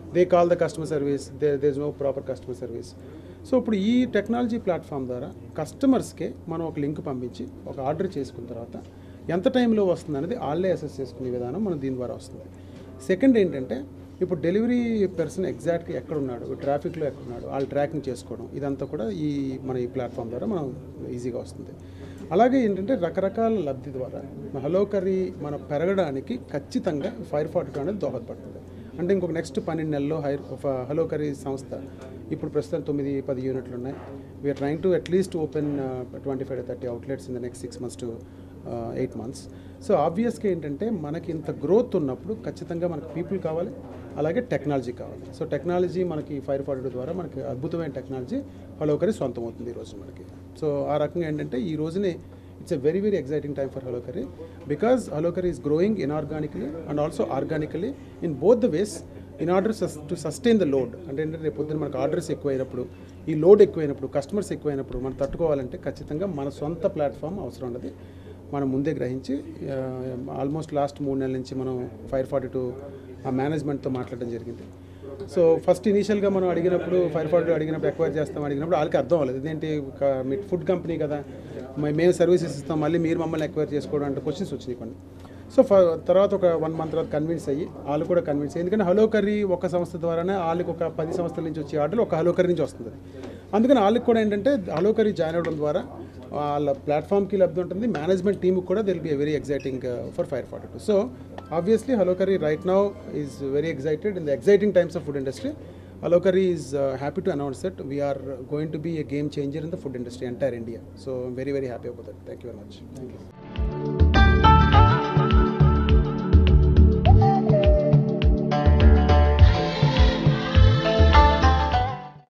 they call the customer service they they is no proper customer service so ఇప్పుడు ఈ technology platform ద్వారా కస్టమర్స్కే మనం ఒక లింక్ పంపించి ఒక ఆర్డర్ చేసుకున్న తర్వాత ఎంత టైంలో వస్తుంది అనేది వాళ్ళే అసెస్ చేసుకునే విధానం మనం దీని ద్వారా వస్తుంది సెకండ్ ఏంటంటే ఇప్పుడు డెలివరీ పర్సన్ ఎగ్జాక్ట్గా ఎక్కడ ఉన్నాడు ట్రాఫిక్లో ఎక్కడ ఉన్నాడు వాళ్ళు ట్రాకింగ్ చేసుకోవడం ఇదంతా కూడా ఈ మన ఈ ప్లాట్ఫామ్ ద్వారా మనం ఈజీగా వస్తుంది అలాగే ఏంటంటే రకరకాల లబ్ధి ద్వారా హలో కర్రీ మనం పెరగడానికి ఖచ్చితంగా ఫైర్ ఫార్టీ టూ అనేది దోహదపడుతుంది అంటే ఇంకొక నెక్స్ట్ పన్నెండు నెలల్లో హై హలో కర్రీ సంస్థ ఇప్పుడు ప్రస్తుతం తొమ్మిది పది యూనిట్లు ఉన్నాయి we're trying to at least open twenty five thirty outlets in the next six months to eight months so ఆబ్వియస్గా ఏంటంటే మనకి ఇంత గ్రోత్ ఉన్నప్పుడు ఖచ్చితంగా మనకు పీపుల్ కావాలి అలాగే టెక్నాలజీ కావాలి సో టెక్నాలజీ మనకి ఫైర్ ఫార్టీ ద్వారా మనకి అద్భుతమైన టెక్నాలజీ హలోకరీ సొంతం అవుతుంది ఈరోజు మనకి సో ఆ రకంగా ఏంటంటే ఈ రోజునే it's a very very exciting time for Hello Curry because Hello Curry is growing inorganically and also organically in both the ways in order to sustain the load అంటే ఏంటంటే రేపు పొద్దున్న మనకు ఆర్డర్స్ ఎక్కువైనప్పుడు ఈ లోడ్ ఎక్కువైనప్పుడు కస్టమర్స్ ఎక్కువైనప్పుడు మనం తట్టుకోవాలంటే ఖచ్చితంగా మన సొంత ప్లాట్ఫామ్ అవసరం ఉన్నది మనం ముందే గ్రహించి ఆల్మోస్ట్ లాస్ట్ మూడు నెలల నుంచి మనం ఫైర్ ఫార్టీ టూ ఆ మేనేజ్మెంట్తో మాట్లాడడం జరిగింది సో ఫస్ట్ ఇనీషియల్గా మనం అడిగినప్పుడు ఫైర్ ఫార్టీ అడిగినప్పుడు ఎక్వైర్ చేస్తాం అడిగినప్పుడు వాళ్ళకి అర్థం అవ్వలేదు ఇదేంటి ఒక మీ ఫుడ్ కంపెనీ కదా మ- మేము సర్వీసెస్ ఇస్తాం మళ్ళీ మీరు మమ్మల్ని ఎక్వైర్ చేసుకోవడం అంటే క్వశ్చన్స్ వచ్చినాయి కొన్ని సో ఫ తర్వాత ఒక వన్ మంత్ తర్వాత కన్విన్స్ అయ్యి వాళ్ళు కూడా కన్విన్స్ అయ్యి ఎందుకంటే హలో కర్రీ ఒక సంస్థ ద్వారానే వాళ్ళకి ఒక పది సంవత్సరాల నుంచి వచ్చే ఆర్డర్ ఒక హలో కర్రీ నుంచి వస్తుంది అందుకని వాళ్ళకి కూడా ఏంటంటే హలో కర్రీ జాయిన్ అవ్వడం ద్వారా వాళ్ళ ప్లాట్ఫామ్కి లబ్ధి ఉంటుంది మేనేజ్మెంట్ టీమ్కి కూడా it'll be very exciting for fire forty two so obviously Hello Curry right now is very excited in the exciting times of food industry Hello Curry is happy to announce that we're going to be a game changer in the food industry entire India so very very happy about that thank you very much thank you